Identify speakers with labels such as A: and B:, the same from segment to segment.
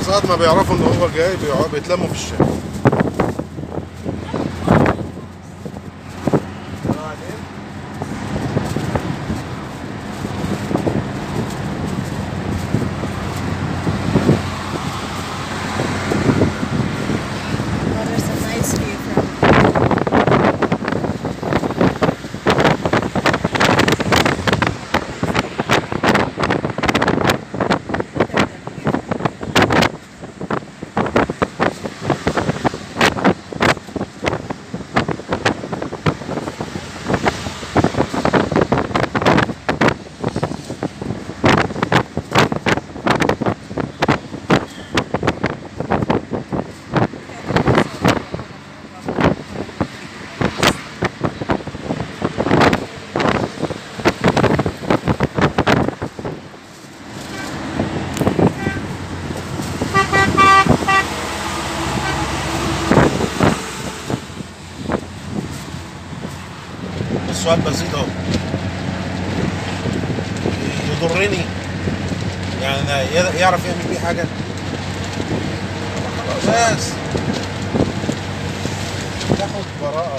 A: ساعات ما بيعرفوا ان هو جاي بيقعدوا- بيتلموا في الشارع
B: Well, there's a nice view from
A: السؤال بسيط اهو يضرني يعني أنا ي- يعرف يعمل بيه حاجه بس تاخد براءة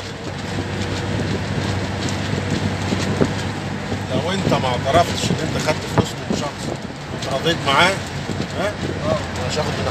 A: لو انت ما اعترفتش ان انت خدت فلوس من شخص وتراضيت معاه ها انا مش هاخد منك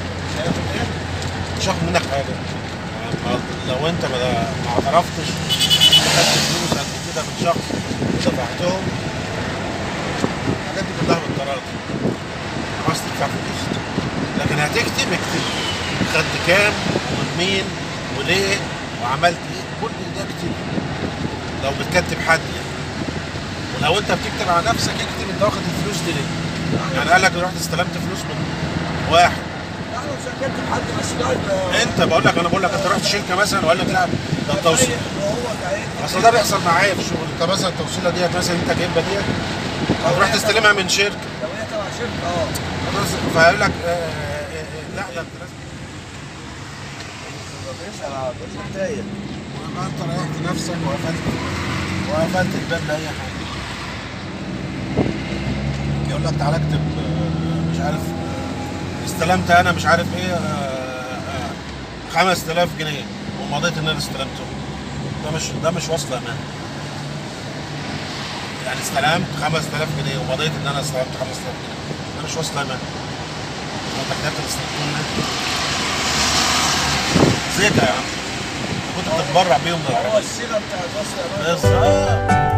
A: مش هاخد منك حاجه يعني ما- لو انت ما ما اعترفتش انت خدت فلوس قد كده من شخص ودفعتهم الحاجات دي كلها بالتراضي عاوز تدفع فلوس لكن هتكتب اكتب خدت كام ومن مين وليه وعملت ايه كل ده اكتب لو بتكتب حد يعني ولو انت بتكتب على نفسك اكتب انت واخد الفلوس دي ليه يعني قال لك رحت استلمت فلوس من واحد
C: احنا مش هنكتب حد بس لا
A: انت بقول لك انا بقول لك انت رحت شركه مثلا وقال لك لا ده التوصيل
C: وهو جاي
A: اصل ده بيحصل معايا في الشغل انت مثلا التوصيله ديت مثلا انت جايبها ديت هتروح تستلمها من شركه
C: لو هي تبع شركه اه
A: خلاص، فيقول لك آه، آه، آه، لا ده انت لازم
C: بيسال على بيسال تايه
A: ويبقى انت ريحت نفسك وقفلت وقفلت الباب لاي حاجه يقول لك تعالى اكتب آه، مش عارف آه، استلمت انا مش عارف ايه آه، آه، 5000 جنيه ومضيت ان انا استلمته ده مش ده مش وصل امان يعني استلمت 5000 جنيه ومضيت ان انا استلمت 5000 جنيه ده مش وصل امان انت كتبت الاستلمتون زيت يا عم كنت بتتبرع بيهم
C: هو
A: للعربية
C: السيره بتاعت وصل امان
A: بالظبط